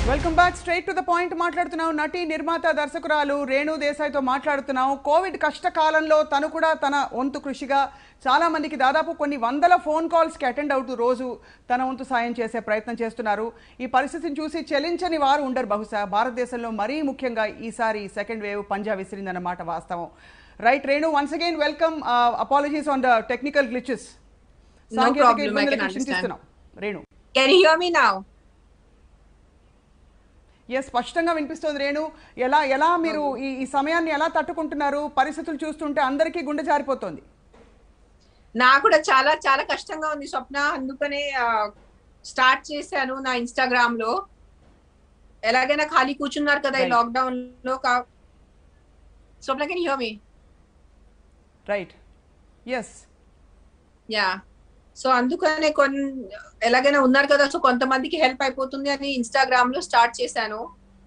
Welcome back straight to the point మాట్లాడుతున్నాం నటి నిర్మాత దర్శకురాలు రేణు దేశాయ్తో మాట్లాడుతున్నాం కోవిడ్ కష్టకాలంలో తను కూడా తన వంతు కృషిగా చాలా మందికి దాదాపు కొన్ని వందల ఫోన్ కాల్స్కి అటెండ్ అవుతూ రోజు తన వంతు సాయం చేసే ప్రయత్నం చేస్తున్నారు ఈ పరిస్థితిని చూసి చెలించని వారు ఉండరు బహుశా భారతదేశంలో మరీ ముఖ్యంగా ఈసారి సెకండ్ వేవ్ పంజా విసిరిందన్నమాట వాస్తవం right Renu once again welcome apologies on the technical glitches No సాంకేతిక problem, I ఇబ్బందులకు can understand. చింతిస్తున్నాం Renu Can you hear me now? Yes స్పష్టంగా వినిపిస్తుంది రేణు ఎలా ఎలా మీరు ఈ ఈ సమయాన్ని ఎలా తట్టుకుంటున్నారు పరిస్థితులు చూస్తుంటే అందరికీ గుండె జారిపోతుంది నాకు కూడా చాలా చాలా కష్టంగా ఉంది స్వప్న అందుకనే స్టార్ట్ చేశాను నా ఇన్స్టాగ్రామ్ లో ఎలాగైనా ఖాళీ కూర్చున్నారు కదా ఈ Right. లాక్డౌన్ లో కా- Swapna can hear me right yes yeah so అందుకనే కొన్ని ఎలాగైనా ఉన్నారు కదా సో కొంతమందికి హెల్ప్ అయిపోతుంది అని ఇన్స్టాగ్రామ్ లో స్టార్ట్ చేశాను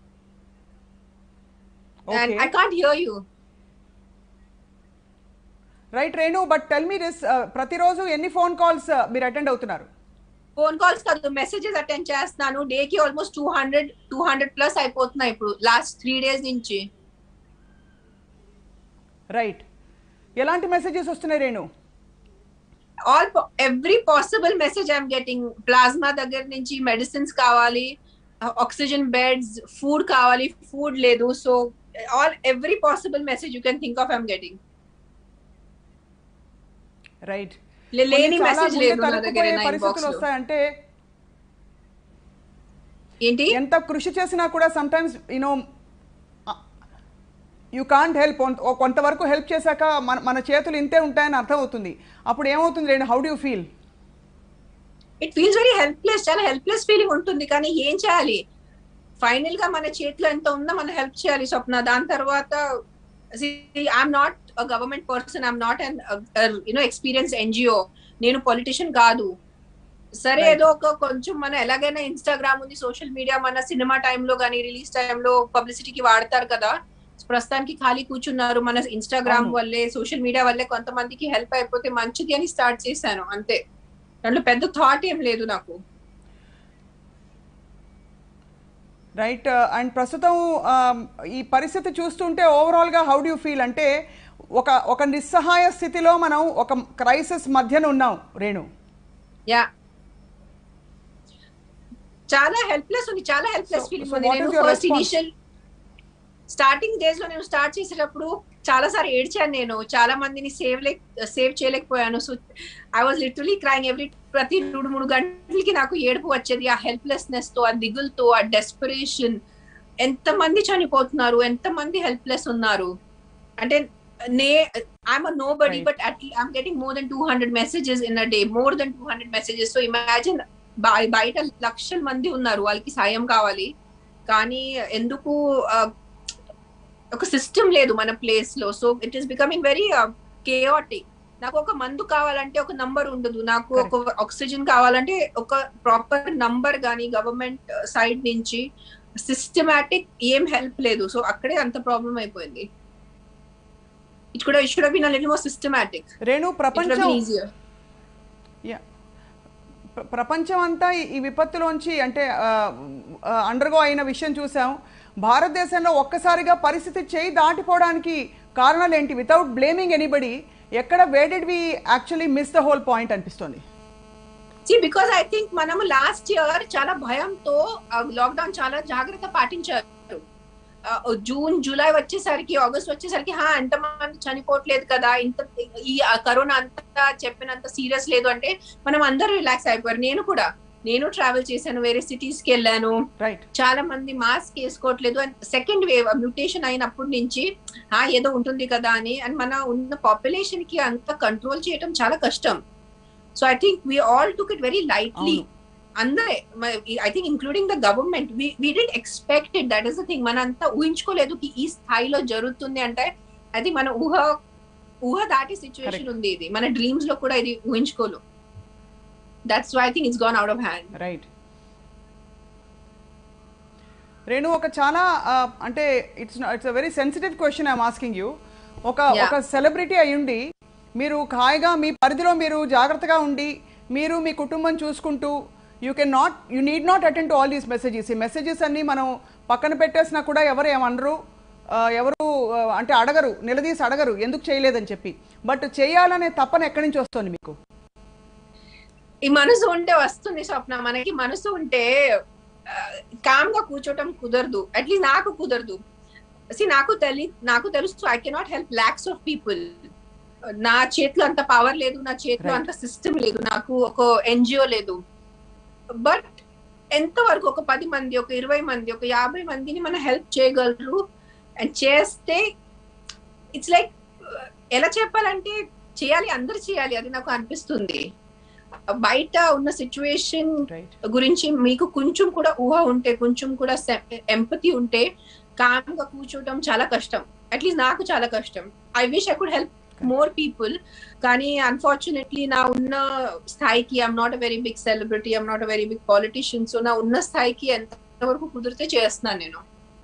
and okay I can't hear you right Renu but tell me this ప్రతిరోజు ఎన్ని ఫోన్ కాల్స్ మీరు అటెండ్ అవుతున్నారు ఫోన్ కాల్స్ కాదు మెసేజెస్ అటెండ్ చేస్తున్నాను డే కి almost two hundred two hundred plus అయిపోతున్నాయి ఇప్పుడు లాస్ట్ త్రీ డేస్ నుంచి రైట్ ఎలాంటి మెసేజెస్ వస్తున్నాయి Renu all every possible message I'm getting plasma దగ్గర నుంచి మెడిసిన్స్ కావాలి ఆక్సిజన్ బెడ్స్ ఫుడ్ కావాలి ఫుడ్ లేదు so all every possible message you can think of I'm getting right లేని మెసేజ్ లేదు నా దగ్గర నా పరిస్థితులు ఇన్బాక్స్ లో వస్తాయంటే ఏంటి ఎంత కృషి చేసినా కూడా sometimes you know you can't help కొంతవరకు హెల్ప్ చేశాక మన మన చేతులు ఇంతే ఉంటాయని అర్థం అవుతుంది అప్పుడు ఏమవుతుంది Renu how do feel it feels very helpless చాలా హెల్ప్లెస్ ఫీలింగ్ ఉంటుంది కానీ ఏం చేయాలి ఫైనల్ గా మన చేతిలో ఎంత ఉందో మనం హెల్ప్ చేయాలి స్వప్న దాని తర్వాత I'm not government person I'm not an you know experience NGO నేను పొలిటిషియన్ కాదు సరే Right. ఏదో ఒక కొంచెం మన ఎలాగైనా ఇన్స్టాగ్రామ్ ఉంది సోషల్ మీడియా మన సినిమా టైంలో కానీ రిలీజ్ టైంలో పబ్లిసిటీకి వాడతారు కదా ప్రస్తుతానికి ఖాళీ కూర్చున్నారు మన ఇన్స్టాగ్రామ్ అవును. వల్లే సోషల్ మీడియా వల్లే కొంతమందికి హెల్ప్ అయిపోతే మంచిది అని స్టార్ట్ చేశాను అంతే దాంట్లో పెద్ద థాట్ ఏం లేదు నాకు రైట్ అండ్ ప్రస్తుతం um, ఈ పరిస్థితి చూస్తుంటే ఓవరాల్గా హౌ డూ ఫీల్ అంటే ఒక ఒక నిస్సహాయ స్థితిలో మనం ఒక క్రైసిస్ మధ్యన ఉన్నాం రేణు యా చాలా హెల్ప్లెస్ ఉంది చాలా హెల్ప్లెస్ So- ఫీలింగ్ so ఉంది what నేను is your first response? Initial starting days లో నేను స్టార్ట్ చేసేటప్పుడు చాలా సార్లు ఏడ్చాను నేను చాలా మందిని సేవ్ లేక సేవ్ చేయలేకపోయాను so I was literally crying every ప్రతి రెండు మూడు గంటలకి నాకు ఏడుపు వచ్చేది ఆ హెల్ప్లెస్నెస్ తో ఆ దిగులతో ఆ డెస్పరేషన్ ఎంత మంది చనిపోతున్నారు ఎంత మంది హెల్ప్లెస్ ఉన్నారు అంటే నే I'm nobody Right. But I'm getting more than two hundred messages in a day more than two hundred messages so imagine బయట లక్షల మంది ఉన్నారు వాళ్ళకి సాయం కావాలి కానీ ఎందుకు ఆ, ఒక సిస్టమ్ లేదు మన ప్లేస్ లో so it is becoming very chaotic నాకు ఒక మందు కావాలంటే ఒక నంబర్ ఉండదు నాకు ఒక ఆక్సిజన్ కావాలంటే ఒక ప్రాపర్ నంబర్ కానీ గవర్నమెంట్ సైడ్ నుంచి సిస్టమాటిక్ ఏం హెల్ప్ లేదు సో అక్కడే అంత ప్రాబ్లం అయిపోయింది ఇట్ కూడా it should been little more systematic Renu it ప్రపంచం ఈజియర్ Yeah. ప్ర- ప్రపంచం అంతా ఈ- ఈ విపత్తులోంచి అంటే అండర్గో అయిన విషయం చూసాం భారతదేశంలో ఒక్కసారిగా పరిస్థితి చేయి దాటిపోవడానికి కారణాలు ఏంటి వితౌట్ బ్లేమింగ్ ఎనీబడి ఎక్కడ వేడెడ్ we actually miss the whole point అనిపిస్తుంది సి బికాస్ ఐ థింక్ మనము లాస్ట్ ఇయర్ చాలా భయంతో లాక్డౌన్ చాలా జాగ్రత్త పాటించారు జూన్ జూలై వచ్చేసరికి ఆగస్ట్ వచ్చేసరికి హా ఎంత మంది చనిపోవట్లేదు కదా ఇంత ఈ కరోనా అంతా చెప్పినంత సీరియస్ లేదు అంటే మనం అందరూ రిలాక్స్ అయిపోయారు నేను కూడా నేను ట్రావెల్ చేశాను వేరే సిటీస్ కి వెళ్ళాను రైట్ చాలా మంది మాస్క్ వేసుకోవట్లేదు అండ్ సెకండ్ వేవ్ మ్యూటేషన్ అయినప్పటి నుంచి ఆ ఏదో ఉంటుంది కదా అని అండ్ మన ఉన్న పాపులేషన్ కి అంత కంట్రోల్ చేయడం చాలా కష్టం so I think we all took it very lightly అవును. అందరే I think including the government we didn't expect it that is the thing మన అంతా ఊహించుకోలేదు కి ఈ స్థాయిలో జరుగుతుంది అంటే అది మన ఊహ ఊహ దాటి సిచ్యువేషన్ Correct. ఉంది ఇది మన డ్రీమ్స్ లో కూడా ఇది ఊహించుకోలు that's why I think it's gone out of hand right Renu ఒక చాలా ఆ, అంటే it's it's a very sensitive question I'm asking you ఒక Yeah. ఒక సెలబ్రిటీ అయ్యుండి మీరు హాయిగా మీ పరిధిలో మీరు జాగ్రత్తగా ఉండి మీరు మీ కుటుంబం చూసుకుంటూ you can not you need not attend to all these messages ఈ మెసేజెస్ అన్ని మనం పక్కన పెట్టేసినా కూడా ఎవరు ఏమనరు ఆ, ఎవరు ఆ, అంటే అడగరు నిలదీసి అడగరు ఎందుకు చేయలేదని చెప్పి బట్ చేయాలనే తపన ఎక్కడి నుంచి వస్తుంది మీకు ఈ మనసు ఉంటే వస్తుంది స్వప్న మనకి మనసు ఉంటే కామ్ గా కూర్చోటం కుదరదు అట్లీస్ట్ నాకు కుదరదు సి నాకు తెలి నాకు తెలుసు I cannot help lakhs of people నా చేతిలో అంత పవర్ లేదు నా చేతిలో Right. అంత సిస్టమ్ లేదు నాకు ఒక ఎన్జిఓ లేదు బట్ ఎంతవరకు ఒక పది మంది ఒక ఇరవై మంది ఒక యాభై మందిని మనం హెల్ప్ చేయగలరు అండ్ చేస్తే ఇట్స్ లైక్ ఎలా చెప్పాలంటే చేయాలి అందరు చేయాలి అది నాకు అనిపిస్తుంది బయట ఉన్న సిచ్యువేషన్ రైట్ గురించి మీకు కొంచెం కూడా ఊహ ఉంటే కొంచెం కూడా ఎంపతి ఉంటే కామ్ గా కూర్చోవటం చాలా కష్టం అట్లీస్ట్ నాకు చాలా కష్టం I wish I could help more people కానీ అన్ఫార్చునేట్లీ నా ఉన్న స్థాయికి I'm not a very big celebrity I'm not a very big politician so నా ఉన్న స్థాయికి ఎంతవరకు కుదిరితే చేస్తున్నాను నేను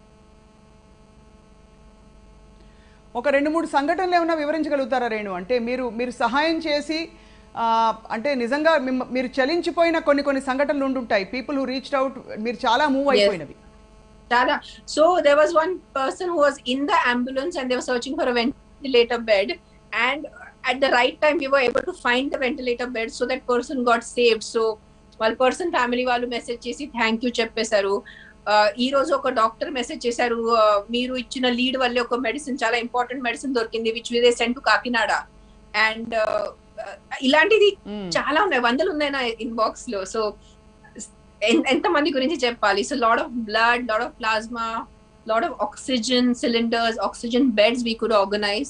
ఒక రెండు మూడు సంఘటనలు ఏమైనా వివరించగలుగుతారా రేణు అంటే మీరు మీరు సహాయం చేసి ఆ, అంటే నిజంగా మిమ్మ- మీరు చలించిపోయిన కొన్ని కొన్ని సంఘటనలు ఉండుంటాయి పీపుల్ హు రీచ్డ్ అవుట్ మీరు చాలా మూవ్ Yes. అయిపోయినవి Tara. So there was one person who was in the ambulance and they were searching for a ventilator bed. And at the right time, we were able to find the ventilator bed, so that person got saved. So వాళ్ళ person family వాళ్ళు message చేసి thank you చెప్పేశారు Uh, ఈ రోజు ఒక doctor message చేశారు uh, మీరు ఇచ్చిన లీడ్ వల్లే ఒక మెడిసిన్ చాలా ఇంపార్టెంట్ మెడిసిన్ దొరికింది which we did sent to Kakinada and ఇలాంటిది మ్మ్. చాలా ఉన్నాయి వందలు ఉన్నాయి నా ఇన్బాక్స్ లో సో ఎంత మంది గురించి చెప్పాలి so lot of blood lot of plasma lot of oxygen cylinders oxygen beds we could organise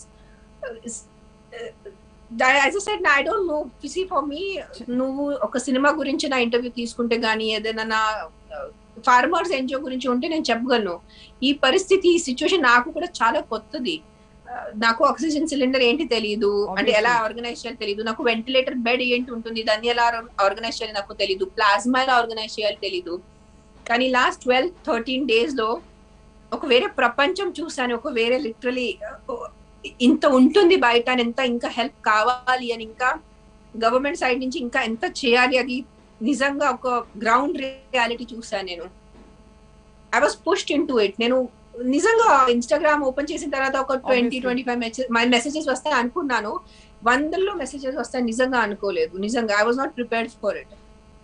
as said I don't know ఫిసి ఫర్ మీ నువ్వు ఒక సినిమా గురించి నా ఇంటర్వ్యూ తీసుకుంటే గానీ ఏదైనా నా ఫార్మర్స్ ఎన్జిఓ గురించి ఉంటే నేను చెప్పగలను ఈ పరిస్థితి ఈ సిచ్యువేషన్ నాకు కూడా చాలా కొత్తది Uh, నాకు ఆక్సిజన్ సిలిండర్ ఏంటి తెలియదు అంటే ఎలా Obviously. ఆర్గనైజ్ చేయాలి తెలియదు నాకు వెంటిలేటర్ బెడ్ ఏంటి ఉంటుంది దాన్ని ఎలా ఆర్గనైజ్ చేయాలి నాకు తెలియదు ప్లాస్మా ఎలా ఆర్గనైజ్ చేయాలి తెలియదు కానీ లాస్ట్ ట్వెల్వ్ థర్టీన్ డేస్ లో ఒక వేరే ప్రపంచం చూసాను ఒక వేరే లిటరలీ ఇంత ఉంటుంది బయట అని ఎంత ఇంకా హెల్ప్ కావాలి అని ఇంకా గవర్నమెంట్ సైడ్ నుంచి ఇంకా ఎంత చేయాలి అది నిజంగా ఒక గ్రౌండ్ రియాలిటీ చూసాను నేను I was pushed into it నేను నిజంగా ఇన్స్టాగ్రామ్ ఓపెన్ చేసిన తర్వాత ఒక twenty Obviously. Twenty five my messages వస్తాయి అనుకున్నాను వందల్లో మెసేజెస్ వస్తాయి నిజంగా అనుకోలేదు నిజంగా I was not prepared for it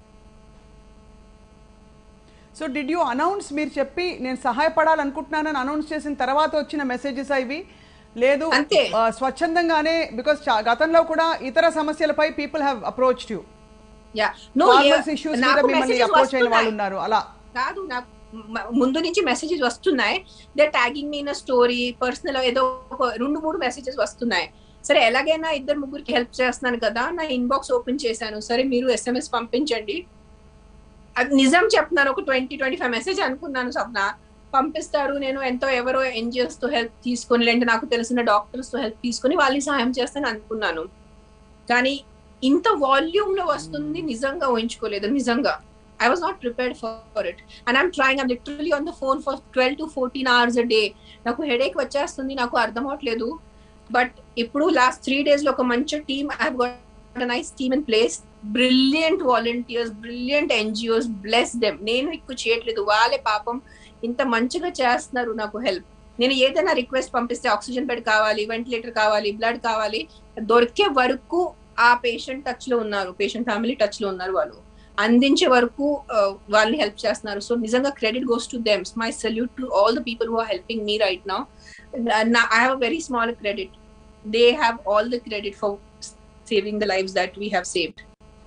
so did you announce మీరు చెప్పి నేను సహాయపడాలనుకుంటున్నానని అనౌన్స్ చేసిన తర్వాత వచ్చిన మెసేజెస్ ఇవి లేదు అంతే. ఆ, స్వచ్ఛందంగానే బికాస్ గతంలో కూడా ఇతర సమస్యలపై people have approach you you know farmers issues మీద మిమ్మల్ని అప్రోచ్ అయిన వాళ్ళు ఉన్నారు అలా కాదు నాకు మ- ముందు నుంచి మెసేజెస్ వస్తున్నాయి they tagging me in story personal ఏదో ఒక రెండు మూడు మెసేజెస్ వస్తున్నాయి సరే ఎలాగైనా ఇద్దరు ముగ్గురికి హెల్ప్ చేస్తున్నాను కదా నా ఇన్బాక్స్ ఓపెన్ చేశాను సరే మీరు ఎస్ఎంఎస్ పంపించండి అది నిజం చెప్తున్నాను ఒక ట్వంటీ ట్వంటీ ఫైవ్ మెసేజ్ అనుకున్నాను సప్న పంపిస్తారు నేను ఎంతో ఎవరో ఎన్జిఓస్ తో హెల్ప్ తీసుకొని లేదంటే నాకు తెలిసిన డాక్టర్స్ తో హెల్ప్ తీసుకొని వాళ్ళని సహాయం చేస్తాను అనుకున్నాను కానీ ఇంత వాల్యూమ్ లో వస్తుంది నిజంగా ఊహించుకోలేదు నిజంగా I was not prepared for it and I'm trying I'm literally on the phone for twelve to fourteen hours a day నాకు హెడేక్ వచ్చేస్తుంది నాకు అర్థం అవట్లేదు బట్ ఇప్పుడు లాస్ట్ త్రీ డేస్ లో ఒక మంచి team I have nice team in place brilliant volunteers brilliant NGOs bless them నేను ఎక్కువ చేయట్లేదు వాళ్ళే పాపం ఇంత మంచిగా చేస్తున్నారు నాకు హెల్ప్ నేను ఏదైనా రిక్వెస్ట్ పంపిస్తే ఆక్సిజన్ బెడ్ కావాలి వెంటిలేటర్ కావాలి బ్లడ్ కావాలి దొరికే వరకు ఆ పేషెంట్ టచ్ లో ఉన్నారు పేషెంట్ ఫ్యామిలీ టచ్ లో ఉన్నారు వాళ్ళు అందించే వరకు ఆ, వాళ్ళని హెల్ప్ చేస్తున్నారు సో నిజంగా credit goes to them my salute to all the people who are helping me right now I have very small credit they have all the credit for saving the lives that we have saved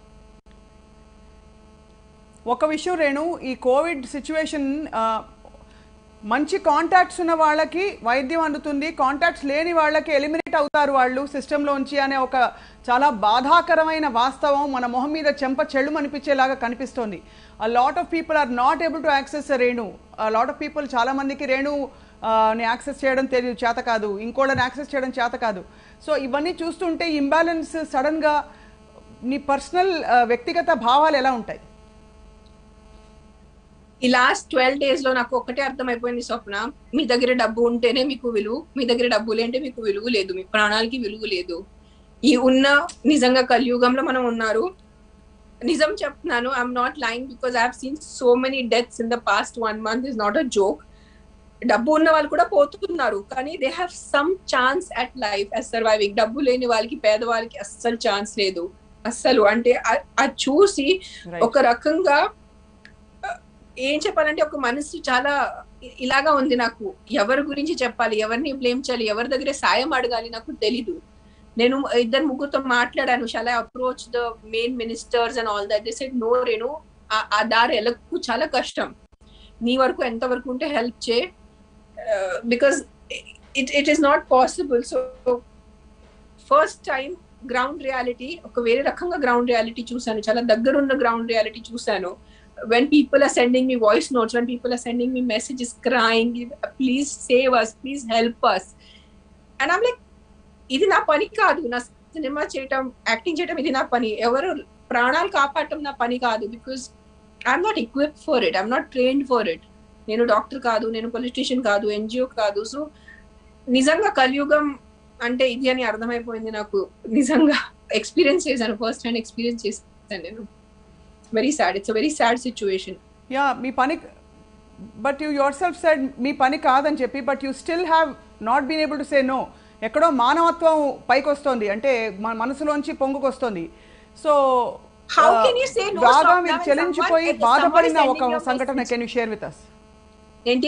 ఒక విషయం రేణు ఈ Covid situation మంచి contacts ఉన్న వాళ్ళకి వైద్యం అందుతుంది contacts లేని వాళ్ళకి ఎలిమినేట్ అవుతారు వాళ్ళు సిస్టంలోంచి అనే ఒక చాలా బాధాకరమైన వాస్తవం మన మొహం మీద చెంప చెళ్ళు అనిపించేలాగా కనిపిస్తోంది a lot of people are not able to access Renu a lot of people చాలా మందికి రేణు ఆ, ని యాక్సెస్ చేయడం తెలియదు చేత కాదు ఇంకోళ్ళని యాక్సెస్ చేయడం చేత కాదు సో ఇవన్నీ చూస్తుంటే ఇంబ్యాలెన్స్ సడన్గా నీ పర్సనల్ వ్యక్తిగత భావాలు ఎలా ఉంటాయి ఈ లాస్ట్ ట్వెల్వ్ డేస్ లో నాకు ఒక్కటే అర్థమైపోయింది స్వప్న మీ దగ్గర డబ్బు ఉంటేనే మీకు విలువ మీ దగ్గర డబ్బు లేంటే మీకు విలువ లేదు మీ ప్రాణాలకి విలువ లేదు ఈ ఉన్న నిజంగా కలియుగంలో మనం ఉన్నారు నిజం చెప్తున్నాను I'm not lying because I seen so many deaths in the past one month is not a joke డబ్బు ఉన్న వాళ్ళు కూడా పోతున్నారు కానీ they have some chance at life as surviving డబ్బు లేని వాళ్ళకి పేదవాళ్ళకి అస్సలు ఛాన్స్ లేదు అస్సలు అంటే అ- అది చూసి Right. ఒక రకంగా ఆ, ఏం చెప్పాలంటే ఒక మనసు చాలా ఇ- ఇలాగా ఉంది నాకు ఎవరి గురించి చెప్పాలి ఎవరిని బ్లేమ్ చేయాలి ఎవరి దగ్గర సాయం అడగాలి నాకు తెలీదు నేను ఇద్దరు ముగ్గురుతో మాట్లాడాను చాలా approach the main ministers and all that set no Renu ఆ- ఆ దారి ఎలకు చాలా కష్టం నీ వరకు ఎంత వరకు ఉంటే హెల్ప్ చే because it it is not possible so first time ground reality ఒక వేరే రకంగా గ్రౌండ్ రియాలిటీ చూసాను చాలా దగ్గరున్న గ్రౌండ్ రియాలిటీ చూసాను when people are sending me voice notes when people are sending me messages crying please save us please help us and i'm like ఇది నా పని కాదు నా సినిమా చేయటం యాక్టింగ్ చేయటం ఇది నా పని ఎవరు ప్రాణాలు కాపాడటం నా పని కాదు because I'm not equip for it I'm not trained for it నేను డాక్టర్ కాదు నేను పొలిటీషియన్ కాదు ఎన్జిఓ కాదు సో నిజంగా కలియుగం అంటే ఇది అని అర్థమైపోయింది నాకు నిజంగా ఎక్స్పీరియన్స్ చేశాను ఫస్ట్ హ్యాండ్ ఎక్స్పీరియన్స్ చేశాను నేను very sad it's very sad situation yeah మీ పని but you yourself said మీ పని కాదని చెప్పి but you still have not been able to say no ఎక్కడో మానవత్వం పైకి వస్తుంది అంటే మన మనసులోంచి పొంగుకొస్తుంది so How can you say no బాగా sometime మీరు when చెలించిపోయి someone- బాధపడిన someone is ఒక sending you a సంఘటన message? Can you share with us ఏంటి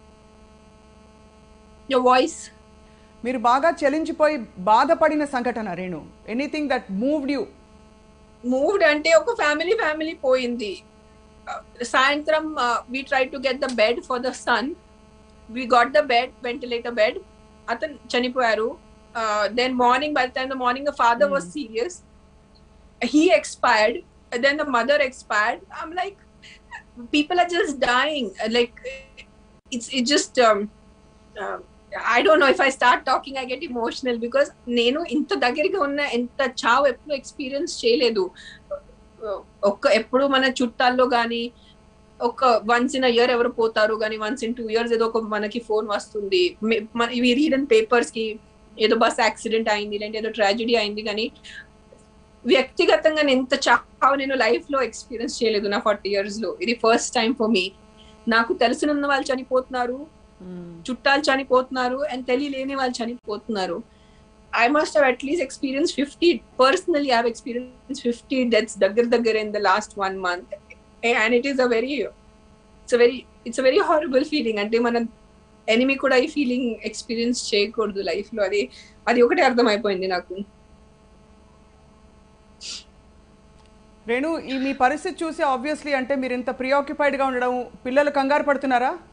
యువర్ వాయిస్ మీరు బాగా చెలించిపోయి బాధపడిన సంఘటన Renu anything that moved you moved అంటే ఒక ఫ్యామిలీ ఫ్యామిలీ పోయింది Uh, సాయంత్రం we try to get the bed for the son we got the bed ventilator bed అతను చనిపోయారు then morning by time the morning the father was serious he expired then the mother expired I'm like people are just dying like it's it just I don't know if I start talking I get emotional because నేను ఇంత దగ్గరగా ఉన్న ఎంత చావు ఎప్పుడు experience చేయలేదు ఒక్క ఎప్పుడు మన చుట్టాల్లో కానీ ఒక వన్స్ ఇన్ ఇయర్ ఎవరు పోతారు కానీ వన్స్ ఇన్ టూ ఇయర్స్ ఏదో ఒక మనకి ఫోన్ వస్తుంది మే- మన ఇవి రీడ్ ఇన్ పేపర్స్ కి ఏదో బస్ యాక్సిడెంట్ అయింది లేదంటే ఏదో ట్రాజడీ అయింది కానీ వ్యక్తిగతంగా నేను ఎంత చావు నేను లైఫ్ లో ఎక్స్పీరియన్స్ చేయలేదు నా ఫార్టీ ఇయర్స్ లో ఇది ఫస్ట్ టైం ఫర్ మీ నాకు తెలిసిన వాళ్ళు చనిపోతున్నారు చుట్టాలు చనిపోతున్నారు అండ్ తెలియలేని వాళ్ళు చనిపోతున్నారు I must have at least experience fifty personally have experience fifty deaths దగ్గర దగ్గర in the last one month and it is a very it's very it's a very horrible feeling అంటే మనం ఎనిమి కూడా ఈ ఫీలింగ్ ఎక్స్పీరియన్స్ చేయకూడదు life లో అది అది ఒకటే అర్థమైపోయింది నాకు రేణు ఈ మీ పరిస్థితి చూసి ఆబ్వియస్లీ అంటే మీరు ఇంత ప్రియాక్యుపైడ్ గా ఉండడం పిల్లలు కంగారు పడుతున్నారా